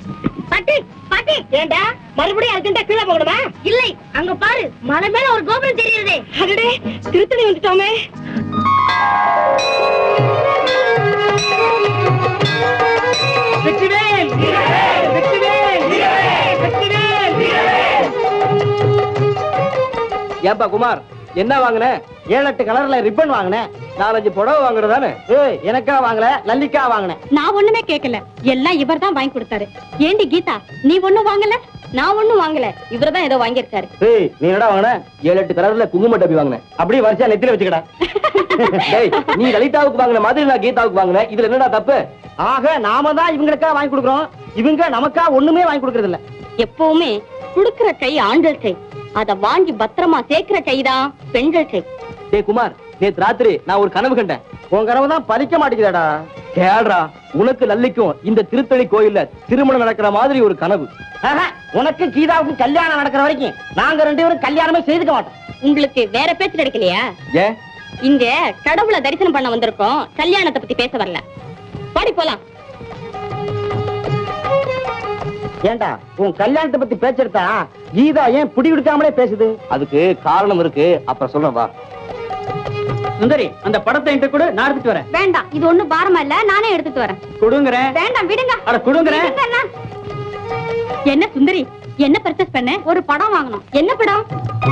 பாட்டி பாட்டி ஏண்டா மறுபடியும் அதுக்கிட்ட கீழே போகணுமா இல்லை அங்க பாரு மலை மேல ஒரு கோபுரம் தெரியுது அடடே திருத்தணி வந்துட்டோமே வெற்றிவேல் வெற்றிவேல் வெற்றிவேல் ஏன்பா குமார் என்ன வாங்கின ஏழு எட்டு கலர்ல ரிப்பன் வாங்கினேன் நாலஞ்சு புடவை வாங்குறதானே ஏய் எனக்கா வாங்கல லல்லிக்கா வாங்கினேன் நான் ஒண்ணுமே கேட்கல எல்லாம் இவர் தான் வாங்கி கொடுத்தாரு ஏண்டி கீதா நீ ஒண்ணும் வாங்கல நான் ஒண்ணும் வாங்கல இவர் தான் ஏதோ வாங்கியிருக்காரு ஏய் நீ என்னடா வாங்கின ஏழு எட்டு கலர்ல குங்கும டப்பி வாங்கினேன் அப்படியே வரிசையா நெத்தில வச்சுக்கடா டேய் நீ லலிதாவுக்கு வாங்கின மாதிரி நான் கீதாவுக்கு வாங்கினேன் இதுல என்னடா தப்பு ஆக நாம தான் இவங்களுக்கா வாங்கி கொடுக்குறோம் இவங்க நமக்கா ஒண்ணுமே வாங்கி கொடுக்கறது இல்ல எப்பவுமே குடுக்கிற கை ஆண்கள் கை அத வாங்கி பத்திரமா சேர்க்கிற கைதான் பெண்கள் கை டேய் குமார் நேத்து ராத்திரி நான் ஒரு கனவு கண்டேன் உன் கனவு தான் பறிக்க மாட்டேங்குதாடா கேடுறா உனக்கு லல்லிக்கும் இந்த திருத்தணி கோயில்ல திருமணம் நடக்கிற மாதிரி ஒரு கனவு ஆஹா, உனக்கு கீதாவுக்கும் கல்யாணம் நடக்கிற வரைக்கும் நாங்க ரெண்டு பேரும் கல்யாணமே செய்துக்க மாட்டோம் உங்களுக்கு வேற பேச்சு கிடைக்கலையா ஏன் இங்க கடவுளை தரிசனம் பண்ண வந்திருக்கோம் கல்யாணத்தை பத்தி பேச வரல பாடி போலாம் ஏண்டா உன் கல்யாணத்தை பத்தி பேச்செடுத்தா கீதா ஏன் புடி கொடுக்காமலே பேசுது அதுக்கு காரணம் இருக்கு அப்புறம் சொல்றேன் வா சுந்தரி அந்த படத்தை என்கிட்ட கூட நான் எடுத்துட்டு வரேன் வேண்டாம் இது ஒண்ணும் பாரமா இல்ல நானே எடுத்துட்டு வரேன் கொடுங்கறேன் வேண்டாம் விடுங்க அட கொடுங்கறேன் விடுங்க அண்ணா. என்ன சுந்தரி என்ன பர்ச்சேஸ் பண்ண ஒரு படம் வாங்கணும் என்ன படம்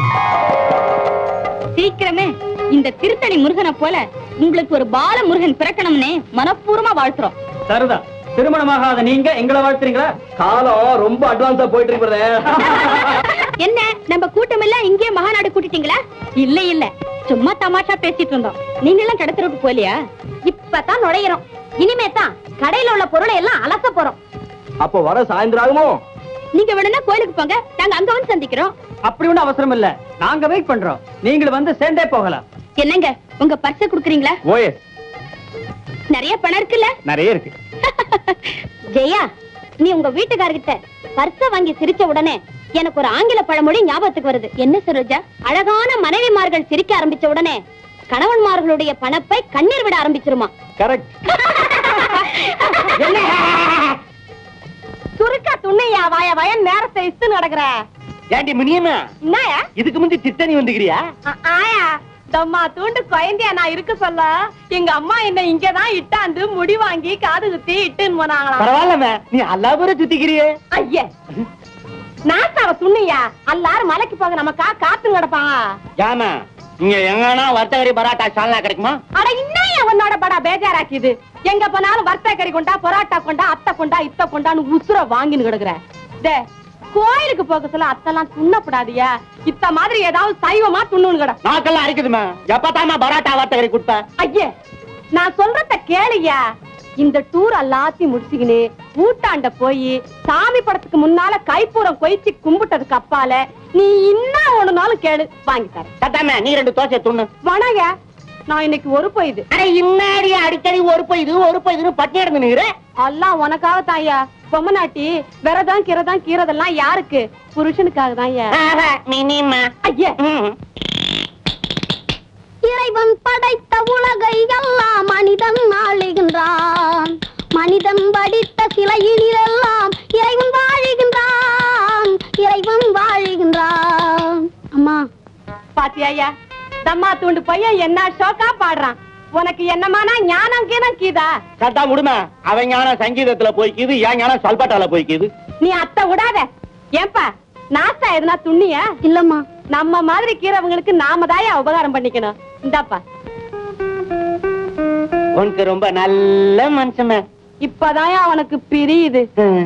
சீக்கிரமே இந்த திருத்தணி முருகனை போல உங்களுக்கு ஒரு பால முருகன் பிறக்கணும்னு மனப்பூர்வமா வாழ்த்துறோம் சரிதா திருமணமாகாத நீங்க எங்களை வாழ்த்துறீங்களா காலம் ரொம்ப அட்வான்ஸா போயிட்டு இருக்கிறதே என்ன நம்ம கூட்டம் எல்லாம் இங்கே மகாநாடு கூட்டிட்டீங்களா இல்ல இல்ல சும்மா தமாஷா பேசிட்டு இருந்தோம் நீங்க எல்லாம் கடத்தருக்கு போலியா இப்பதான் நுழையிறோம் இனிமே தான் கடையில உள்ள பொருளை எல்லாம் அலச போறோம் அப்போ வர சாயந்தரம் ஆகுமோ நீங்க வேணும்னா கோயிலுக்கு போங்க நாங்க அங்க வந்து சந்திக்கிறோம் அப்படி ஒண்ணும் அவசரம் இல்ல நாங்க வெயிட் பண்றோம் நீங்களும் வந்து சேர்ந்தே போகலாம் என்னங்க உங்க பர்ஸ குடுக்குறீங்களா ஓயே நிறைய பணம் இருக்குல்ல நிறைய இருக்கு ஜெயா நீ உங்க வீட்டுக்காரர்கிட்ட பர்ஸ வாங்கி சிரிச்ச உடனே எனக்கு ஒரு ஆங்கில பழமொழி ஞாபகத்துக்கு வருது என்ன சரோஜா அழகான மனைவிமார்கள் சிரிக்க ஆரம்பிச்ச உடனே கணவன்மார்களுடைய பணப்பை கண்ணீர் விட ஆரம்பிச்சிருமா கரெக்ட் சுருக்கா துண்ணையா வாய வயன் நேரத்தை இஸ்து நடக்கிற ஏண்டி மினியமா என்னயா இதுக்கு முந்தி சித்தனி வந்துக்கிறியா ஆயா தம்மா தூண்டு குழந்தையா நான் இருக்க சொல்ல எங்க அம்மா என்ன இங்கதான் இட்டாந்து முடி வாங்கி காது குத்தி இட்டுன்னு போனாங்களாம் பரவாயில்லம்மா நீ எல்லா பேரும் சுத்திக்கிறியே ஐயே நாசாவ துண்ணியா எல்லாரும் மலைக்கு போக நமக்கா காத்து கிடப்பான் ஏமா இங்க எங்கன்னா வர்த்தகரி பராட்டா சால்னா கிடைக்குமா அட இன்னும் உன்னோட படா பேஜாராக்கிது எங்க போனாலும் வர்த்தக கறி கொண்டா பொராட்டா கொண்டா அத்தை கொண்டா இத்த கொண்டான்னு உசுர வாங்கின்னு கிடக்குற டே கோயிலுக்கு போக சொல்ல அத்தெல்லாம் துண்ணப்படாதியா இத்த மாதிரி ஏதாவது சைவமா துண்ணுன்னு கிட நாக்கெல்லாம் அரைக்குதுமா எப்பதாமா பராட்டா வர்த்தகரி கொடுப்ப ஐயே நான் சொல்றத கேளுயா இந்த டூர் எல்லாத்தையும் முடிச்சுக்கின்னு ஊட்டாண்ட போய் சாமி படத்துக்கு முன்னால கைப்பூரம் கொய்ச்சி கும்பிட்டதுக்கு அப்பால நீ இன்னும் ஒண்ணுனாலும் கேளு வாங்கி தரேன் சத்தாம நீ ரெண்டு தோசை துண்ணு வணங்க நான் இன்னைக்கு ஒரு போயுது அட இன்னாடி அடிக்கடி ஒரு இது ஒரு இதுன்னு பட்டி எடுத்து நிக்கிற எல்லாம் உனக்காக தாயா பொம்மநாட்டி விரதம் கிரதம் கீரதெல்லாம் யாருக்கு புருஷனுக்காக தான் மினிமா ஐயா இறைவன் படைத்த உலகை எல்லாம் மனிதன் ஆளுகின்றான் மனிதன் படித்த சிலையினிலெல்லாம் இறைவன் வாழுகின்றான் இறைவன் வாழுகின்றான் அம்மா பாத்தியாயா தம்மா தூண்டு பையன் என்ன ஷோக்கா பாடுறான் உனக்கு என்னமானா ஞானம் கீனம் கீதா சத்தா முடுமா அவன் ஞானம் சங்கீதத்துல போய்க்குது என் ஞானம் சொல்பாட்டால போய்க்குது நீ அத்தை விடாத ஏன்பா நாஸ்தா எதுனா துண்ணியா இல்லம்மா நம்ம மாதிரி கீரவங்களுக்கு நாம தாயா உபகாரம் பண்ணிக்கணும் இந்தாப்பா உனக்கு ரொம்ப நல்ல மனுஷமே இப்பதாயா உனக்கு பிரியுது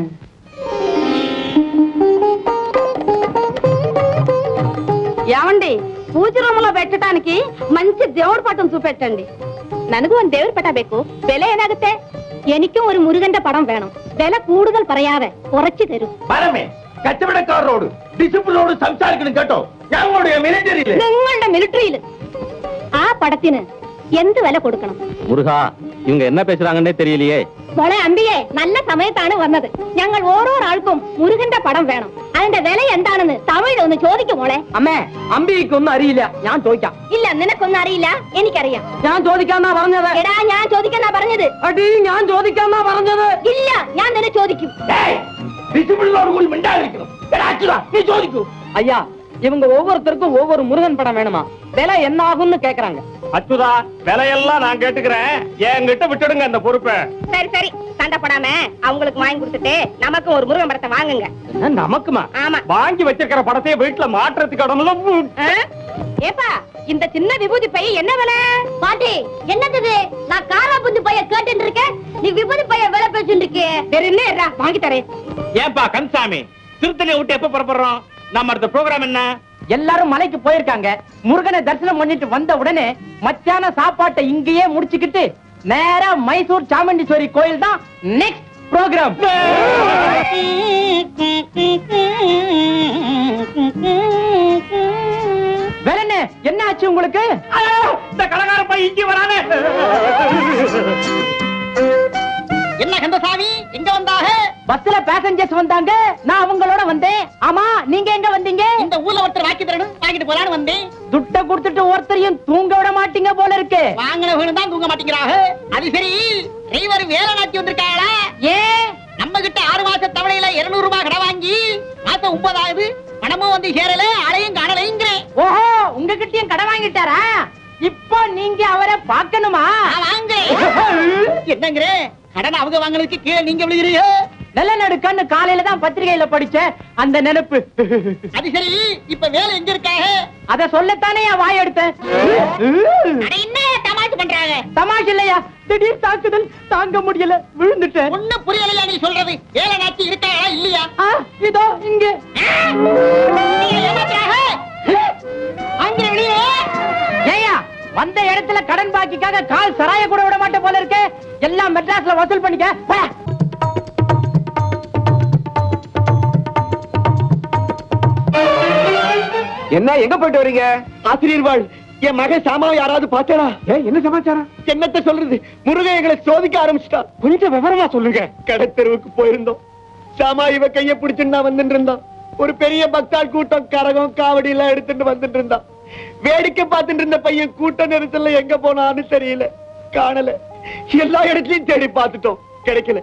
ఏమండి పూజ రూమ్ లో పెట్టడానికి మంచి దేవుడి పటం చూపెట్టండి ನನಗೂ ಒಂದ್ ದೇವ್ರ ಪಟ ಬೇಕು ಬೆಲೆ ಏನಾಗುತ್ತೆ എനിക്കും ഒരു മുരുകന്റെ പടം വേണം വില കൂടുതൽ പറയാതെ കുറച്ചു തരൂ പരമേ കച്ചവടക്കാരനോട് ഡിസിപ്ലിനോട് സംസാരിക്കണം കേട്ടോ ഞങ്ങളുടെ മിലിറ്ററിയില് നിങ്ങളുടെ മിലിറ്ററിയിൽ ആ പടത്തിന് എന്ത് വില കൊടുക്കണം முருகா இவங்க என்ன பேசுறாங்கன்னே தெரியலையே മോളെ അമ്പിയെ നല്ല സമയത്താണ് വന്നത് ഞങ്ങൾ ഓരോ ആൾക്കും മുരുകന്റെ പടം വേണം അതിന്റെ വില എന്താണെന്ന് തമിഴിൽ ഒന്ന് ചോദിക്കും മോളെ അമ്മേ അമ്പിക്ക് ഒന്നും അറിയില്ല ഞാൻ ചോദിക്കാം ഇല്ല നിനക്കൊന്നും അറിയില്ല എനിക്കറിയാം ഞാൻ ചോദിക്കാന്നാ പറഞ്ഞത് എടാ ഞാൻ ചോദിക്കാന്നാ പറഞ്ഞത് അടി ഞാൻ ചോദിക്കാന്നാ പറഞ്ഞത് ഇല്ല ഞാൻ നിന്നെ ചോദിക്കും டேய், டிசிப்ளின் ரூல் மிண்டா இருக்கணும் ஏடா, அச்சுதா, நீ சோதிக்கும் ஐயா இவங்க ஒவ்வொருத்தருக்கும் ஒவ்வொரு முருகன் படம் வேணுமா விலை என்ன ஆகும்னு கேக்குறாங்க அச்சுதா விலையெல்லாம் நான் கேட்டுக்கிறேன் என்கிட்ட விட்டுடுங்க அந்த பொறுப்பை சரி சரி சண்டை போடாம அவங்களுக்கு வாங்கி கொடுத்துட்டு நமக்கு ஒரு முருகன் படத்தை வாங்குங்க என்ன, நமக்குமா ஆமா வாங்கி வச்சிருக்கிற படத்தையே வீட்டுல மாற்றுறதுக்கு இடம்லாம் ஆ? ஏப்பா இந்த சின்ன விபூதி பை என்ன விலை பாட்டி என்னது இது? நான் காரா புந்து பைய கேட்டுட்டு இருக்கேன் நீ விபூதி பைய வேலை பேசிட்டு இருக்கே வேற என்ன இருடா, வாங்கி தரேன் ஏன்பா கந்தசாமி திருத்தணியை விட்டு எப்ப புறப்படுறோம் நம்ம அடுத்த ப்ரோக்ராம் என்ன எல்லாரும் மலைக்கு போயிருக்காங்க முருகனை தரிசனம் பண்ணிட்டு வந்த உடனே மத்தியான சாப்பாட்டை இங்கேயே முடிச்சுக்கிட்டு நேரா மைசூர் சாமுண்டீஸ்வரி கோயில் தான் நெக்ஸ்ட் ப்ரோக்ராம் வேற என்ன என்ன ஆச்சு உங்களுக்கு ஆ, இந்த கலகார பையன் இங்க வரானே என்ன கந்தசாமி எங்க வந்தாக பஸ்ல பேசஞ்சர்ஸ் வந்தாங்க நான் அவங்களோட வந்தேன் ஆமா நீங்க எங்க வந்தீங்க இந்த ஊர்ல ஒருத்தர் வாக்கி தரணும் வாங்கிட்டு போலான்னு வந்தேன் துட்ட கொடுத்துட்டு ஒருத்தரையும் தூங்க விட மாட்டீங்க போல இருக்கு வாங்கினவங்க தான் தூங்க மாட்டேங்கிறாங்க அது சரி டிரைவர் வேலை நாட்டி வந்திருக்காங்களா ஏ நம்ம கிட்ட ஆறு மாச தவணையில இருநூறு ரூபாய் கடை வாங்கி மாசம் ஒன்பதாவது பணமும் வந்து சேரல ஆளையும் காணலைங்கிறேன் ஓஹோ உங்ககிட்டயும் கடை வாங்கிட்டாரா இப்போ நீங்க அவரை பார்க்கணுமா நான் வாங்குறேன் என்னங்கிற கடன் அவங்க வாங்கினதுக்கு கீழே நீங்க விழுகிறீங்க நல்ல நடுக்கன்னு காலையில தான் பத்திரிகையில படிச்சேன் அந்த நினைப்பு அது சரி இப்ப வேலை எங்க இருக்காக அத சொல்லத்தானே என் வாய் எடுத்தேன் அட என்ன தமாஷ் பண்றாங்க தமாஷ் இல்லையா திடீர் தாக்குதல் தாங்க முடியல விழுந்துட்டேன் ஒண்ணும் புரியலையா நீ சொல்றது வேலை நாட்டி இருக்காங்களா இல்லையா ஆ, இதோ இங்க நீங்க ஏமாத்துறாங்க அங்க வெளியே ஏயா வந்த இடத்துல கடன் பாக்கிக்காக கால் சராய கூட விட மாட்டேன் போல இருக்கு எல்லாம் மெட்ராஸ்ல வசூல் பண்ணிக்க போயா. என்ன எங்க போயிட்டு வரீங்க ஆசிரியர் வாழ் என் மகன் சாமாவை யாராவது பார்த்தேனா ஏன் என்ன சமாச்சாரம் என்னத்த சொல்றது முருகன் எங்களை சோதிக்க ஆரம்பிச்சிட்டா கொஞ்சம் விவரமா சொல்லுங்க கடத்தெருவுக்கு போயிருந்தோம் சாமா இவ கைய பிடிச்சுட்டு நான் வந்துட்டு இருந்தான் ஒரு பெரிய பக்தாள் கூட்டம் கரகம் காவடி எல்லாம் எடுத்துட்டு வந்துட்டு இருந்தான் வேடிக்கை பார்த்துட்டு இருந்த பையன் கூட்ட நெரிசல்ல எங்க போனான்னு தெரியல காணல எல்லா இடத்துலயும் தேடி பார்த்துட்டோம் கிடைக்கல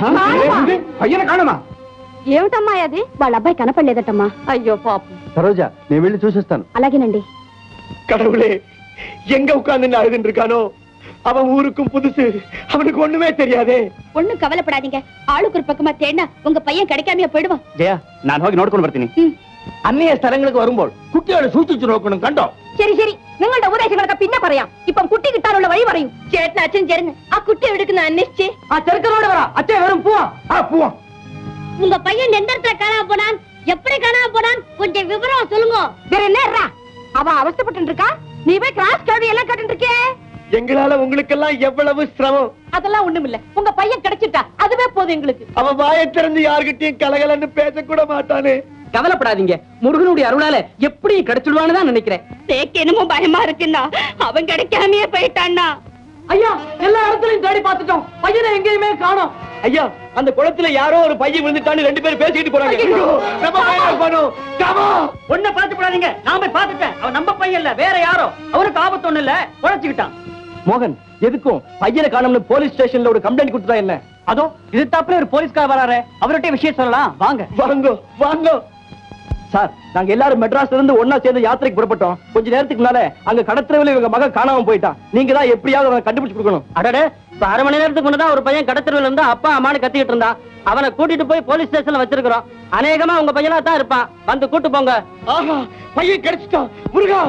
పయ్యన కాణమా ఏమిటమ్మా అది వాళ్ళ అబ్బాయి కనపడలేదటమ్మా అయ్యో పాపం సరోజా నేను వెళ్ళి చూసిస్తాను అలాగేనండి கடவுளே எங்க உட்கார்ந்து அழுதுட்டு இருக்கானோ அவன் ஊருக்கும் புதுசு அவனுக்கு ஒண்ணுமே தெரியாதே ஒண்ணும் கவலைப்படாதீங்க ஆளுக்கு ஒரு பக்கமா தேடினா உங்க பையன் கிடைக்காமயே போயிடுவான் ಜಯ ನಾನು ಹೋಗಿ ನೋಡ್ಕೊಂಡು ಬರ್ತೀನಿ ഉം. അന്യ സ്ഥലങ്ങൾക്ക് വരുമ്പോൾ കുട്ടികളെ സൂക്ഷിച്ചു നോക്കണം കണ്ടോ ശരി ശരി നിങ്ങളുടെ ഉപദേശങ്ങളൊക്കെ പിന്നെ പറയാം ഇപ്പം കുട്ടി കിട്ടാനുള്ള വഴി പറയും ചേട്ടൻ അച്ഛൻ ചേർന്ന് ആ കുട്ടി എടുക്കുന്ന അന്വേഷിച്ച് ஆ, செருக்கரோட வரா அச்சே வெறும் பூவா ആ പോവാ உங்க பையன் எந்த இடத்துல காணாம போனான் எப்படி காணாம போனான் கொஞ்சம் விவரம் சொல்லுங்க வேற என்ன இருடா? அவன் அவஸ்தைப்பட்டு இருக்கா நீ போய் கிளாஸ் கேள்வி எல்லாம் கேட்டு இருக்கே எங்களால உங்களுக்கெல்லாம் எவ்வளவு சிரமம் அதெல்லாம் ஒண்ணும் இல்ல உங்க பையன் கிடைச்சிட்டா அதுவே போதும் எங்களுக்கு அவன் வாயை திறந்து யார்கிட்டயும் கலகலன்னு பேசக்கூட மாட்டானே கவலைப்படாதீங்க முருகனுடைய அருளால எப்படி கிடைச்சிடுவான்னு தான் நினைக்கிறேன் தேக்கு என்னமோ பயமா இருக்குன்னா அவன் கிடைக்காமயே போயிட்டான்னா ஐயா எல்லா இடத்துலயும் தேடி பார்த்துட்டோம் பையனை எங்கேயுமே காணோம் ஐயா அந்த குளத்துல யாரோ ஒரு பையன் விழுந்துட்டான்னு ரெண்டு பேரும் பேசிட்டு போறாங்க ஐயோ, நம்ம பையன் போனோம் காமோ ஒண்ணு பார்த்து போடாதீங்க நான் போய் பார்த்துட்டேன் அவன் நம்ம பையன் இல்ல வேற யாரோ அவருக்கு ஆபத்து ஒண்ணு இல்ல உழைச்சுக்கிட்டான் மோகன் எதுக்கும் பையனை காணோம்னு போலீஸ் ஸ்டேஷன்ல ஒரு கம்ப்ளைண்ட் கொடுத்தா என்ன அதோ இது தப்புல ஒரு போலீஸ்கார் வராரு அவர்கிட்ட விஷயம் சொல்லலாம் வாங்க வாங்கோ வாங்கோ சார் நாங்க எல்லாரும் மெட்ராஸ்ல இருந்து ஒன்னா சேர்ந்து யாத்திரைக்கு புறப்பட்டோம் கொஞ்ச நேரத்துக்கு முன்னால அங்க கடத்திரவில் இவங்க மகன் காணாம போயிட்டான் நீங்க தான் எப்படியாவது அவனை கண்டுபிடிச்சு கொடுக்கணும் அடடே இப்ப அரை மணி நேரத்துக்கு முன்னதான் ஒரு பையன் கடத்தருவில் இருந்து அப்பா அம்மானு கத்திக்கிட்டு இருந்தான் அவனை கூட்டிட்டு போய் போலீஸ் ஸ்டேஷன்ல வச்சிருக்கிறோம் அநேகமா உங்க பையனா தான் இருப்பான் வந்து கூட்டு போங்க ஆஹா பையன் கிடைச்சிட்டான் முருகா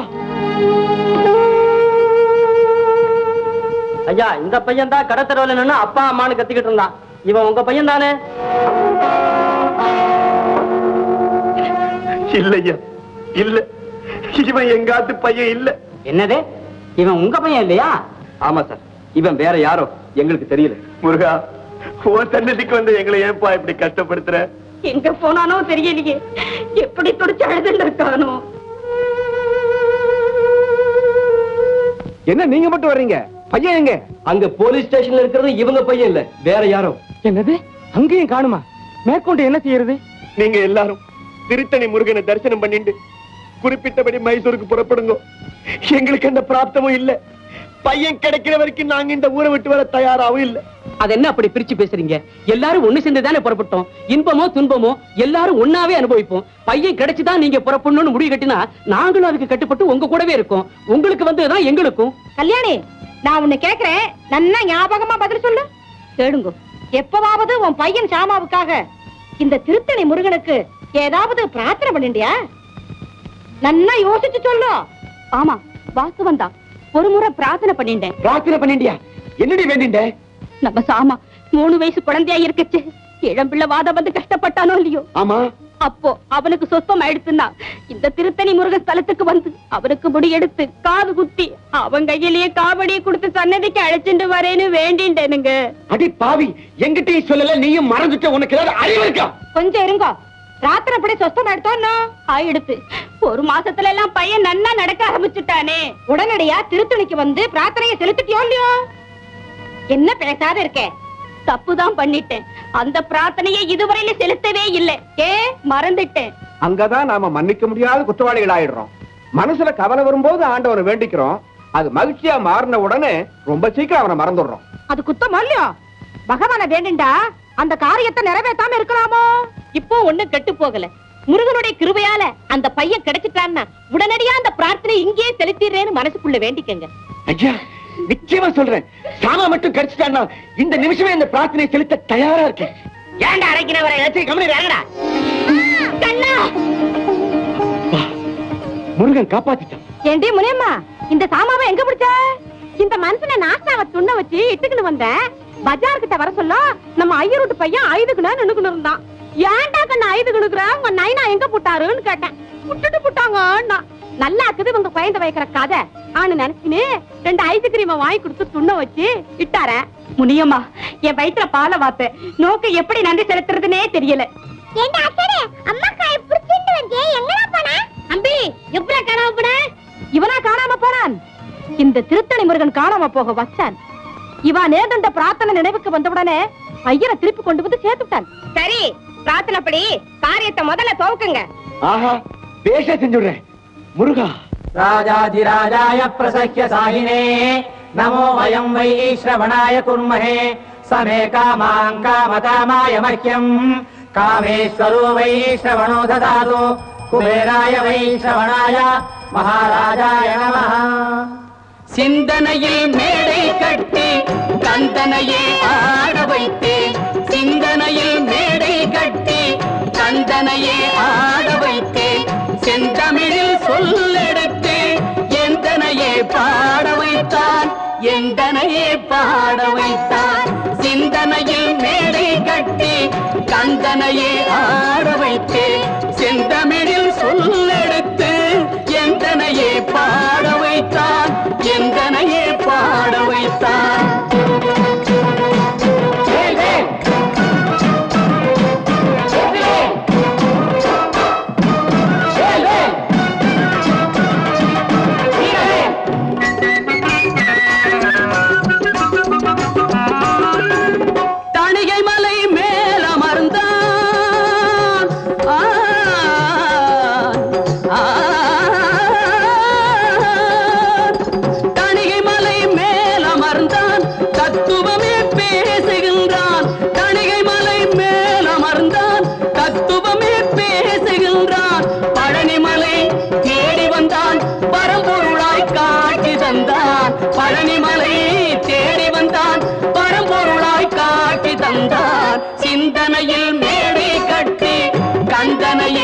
ஐயா இந்த பையன் தான் கடத்தருவில் நின்னு அப்பா அம்மானு கத்திக்கிட்டு இருந்தான் இவன் உங்க பையன் தானே இல்லையா இல்ல இவன் எங்காத்து பையன் இல்ல என்னது இவன் உங்க பையன் இல்லையா ஆமா சார் இவன் வேற யாரோ எங்களுக்கு தெரியல முருகா உன் சன்னதிக்கு வந்து எங்களை ஏன்பா இப்படி கஷ்டப்படுத்துற எங்க போனானோ தெரியலையே எப்படி துடிச்சு அழுதுன்னு இருக்கானோ என்ன நீங்க மட்டும் வர்றீங்க பையன் எங்க அங்க போலீஸ் ஸ்டேஷன்ல இருக்கிறது இவங்க பையன் இல்ல வேற யாரோ என்னது அங்கேயும் காணுமா மேற்கொண்டு என்ன செய்யறது நீங்க எல்லாரும் திருத்தணி முருகனை தரிசனம் பண்ணிட்டு குறிப்பிட்டபடி மைசூருக்கு புறப்படுங்க எங்களுக்கு அந்த பிராப்தமும் இல்ல பையன் கிடைக்கிற வரைக்கும் நாங்க இந்த ஊரை விட்டு வர தயாராகவும் இல்ல அது என்ன அப்படி பிரிச்சு பேசுறீங்க எல்லாரும் ஒண்ணு சேர்ந்து தானே புறப்பட்டோம் இன்பமோ துன்பமோ எல்லாரும் ஒண்ணாவே அனுபவிப்போம் பையன் கிடைச்சுதான் நீங்க புறப்படணும்னு முடிவு கட்டினா நாங்களும் அதுக்கு கட்டுப்பட்டு உங்க கூடவே இருக்கோம் உங்களுக்கு வந்ததுதான் எங்களுக்கும் கல்யாணி நான் உன்னை கேக்குறேன் நன்னா ஞாபகமா பதில் சொல்லு கேளுங்க எப்பவாவது உன் பையன் சாமாவுக்காக இந்த திருத்தணி முருகனுக்கு ஏதாவது பிரார்த்தனை பண்ணிண்டியா நன்னா யோசிச்சு சொல்லு ஆமா வாஸ்தவம் தான் ஒரு முறை பிரார்த்தனை பண்ணிட்டேன் பிரார்த்தனை பண்ணிண்டியா என்னடி வேண்டிண்ட நம்ம சாமா மூணு வயசு குழந்தையா இருக்குச்சு இளம்பிள்ளை வாதம் வந்து கஷ்டப்பட்டானோ இல்லையோ ஆமா அப்போ அவனுக்கு சொஸ்தம் ஆயிடுச்சுன்னா இந்த திருத்தணி முருகன் ஸ்தலத்துக்கு வந்து அவனுக்கு முடி எடுத்து காது குத்தி அவன் கையிலேயே காவடியை கொடுத்து சன்னதிக்கு அழைச்சிட்டு வரேன்னு வேண்டின்றேனுங்க அடி பாவி எங்கிட்டயும் சொல்லல நீயும் மறந்துட்ட உனக்கு ஏதாவது அறிவு இருக்கா கொஞ்சம் இருங்க ராத்திரி அப்படி சொஸ்தம் எடுத்தோம்னா ஆயிடுத்து ஒரு மாசத்துல எல்லாம் பையன் நன்னா நடக்க ஆரம்பிச்சுட்டானே உடனடியா திருத்தணிக்கு வந்து பிரார்த்தனையை செலுத்திட்டியோ இல்லையோ என்ன பேசாத இருக்கே தப்புதான் பண்ணிட்டேன் அந்த பிரார்த்தனையை இதுவரையில செலுத்தவே இல்லை ஏ மறந்துட்டேன் அங்கதான் நாம மன்னிக்க முடியாத குற்றவாளிகள் ஆயிடுறோம் மனசுல கவலை வரும்போது ஆண்டவனை வேண்டிக்கிறோம் அது மகிழ்ச்சியா மாறின உடனே ரொம்ப சீக்கிரம் அவனை மறந்துடுறோம் அது குத்தம் இல்லையோ பகவான வேண்டுண்டா அந்த காரியத்தை நிறைவேற்றாம இருக்கலாமோ இப்போ ஒண்ணு கெட்டு போகல முருகனுடைய கிருபையால அந்த பையன் கிடைச்சிட்டான்னா உடனடியா அந்த பிரார்த்தனை இங்கேயே செலுத்திடுறேன்னு மனசுக்குள்ள வேண்டிக்கங்க ஐயா நிச்சயமா சொல்றேன் சாமா மட்டும் கிடைச்சிட்டான்னா இந்த நிமிஷமே இந்த பிரார்த்தனை செலுத்த தயாரா இருக்கேன் ஏன்டா அரைக்கினவரை ஏற்றி கம்பெனி இறங்கடா கண்ணா முருகன் காப்பாத்திட்டான் ஏண்டி முனியம்மா இந்த சாமாவை எங்க பிடிச்ச இந்த மனுஷனை நாஸ்தாவை துண்ண வச்சு இட்டுக்குன்னு வந்தேன் பஜார் கிட்ட வர சொல்ல நம்ம ஐயர் வீட்டு பையன் ஐதுக்குன்னு நின்னுக்குன்னு இருந்தான் ஏன்டா கண்ணு ஐதுக்குனுக்குற உங்க நைனா எங்க புட்டாருன்னு கேட்டேன் புட்டுட்டு புட்டாங்க நல்லா இருக்குது இவங்க குழந்தை வைக்கிற கதை ஆனு நினைச்சுன்னு ரெண்டு ஐஸ் கிரீமை வாங்கி கொடுத்து துண்ண வச்சு இட்டார முனியம்மா என் வயிற்றுல பாலை வாத்து நோக்கு எப்படி நன்றி செலுத்துறதுனே தெரியல ஏண்டா அசரே அம்மா காய் புடிச்சிட்டு வந்தே எங்கடா போன அம்பி எப்படி காணாம போன இவனா காணாம போனான் இந்த திருத்தணி முருகன் காணாம போக வச்சான் இவன் நேர்ந்த பிரார்த்தனை நினைவுக்கு வந்தவுடனே பையனை திருப்பி கொண்டு வந்து சேர்த்துட்டான் சரி பிரார்த்தனைப்படி காரியத்தை முதல்ல துவக்குங்க ஆஹா பேச செஞ்சுடுறேன் முருகா ராஜாதிராஜாய பிரசஹ்ய சாயினே நமோ வயம் வை ஸ்ரவணாய குர்மஹே சமே காமாங் காமகாமாய மஹ்யம் காமேஸ்வரோ வை ஸ்ரவணோ ததாது குபேராய வை ஸ்ரவணாய மகாராஜாய நமः சிந்தனையில் மேடை கட்டி கந்தனையே ஆட வைத்தேன் சிந்தனையில் மேடை கட்டி கந்தனையே ஆட வைத்தேன் செந்தமிழில் சொல்லெடுத்து எந்தனையே பாட வைத்தான் எந்தனையே பாட வைத்தான் சிந்தனையில் மேடை கட்டி கந்தனையே ஆட வைத்தேன் செந்தமிழில் சொல்லெடுத்து எந்தனையே பாட வைத்தான் எந்தனையே பாட வைத்தான் வேல், வேல். வேல், வேல். வீரவேல். தணிகை மலை மேல் அமர்ந்தான் ஆ, ஆ, தணிகை மலை மேல் அமர்ந்தான் தத்துவமே பேசுகின்றான் தணிகை மலை மேல் அமர்ந்தான் தத்துவமே பேசுகின்றான் பழனிமலை தேடி வந்தான் பரம்பொருளாய் காட்சி தந்தான் பழனிமலை தேடி வந்தான் பரம்பொருளாய் காட்சி தந்தான் சிந்தனையில் மேடை கட்டி கந்தனையே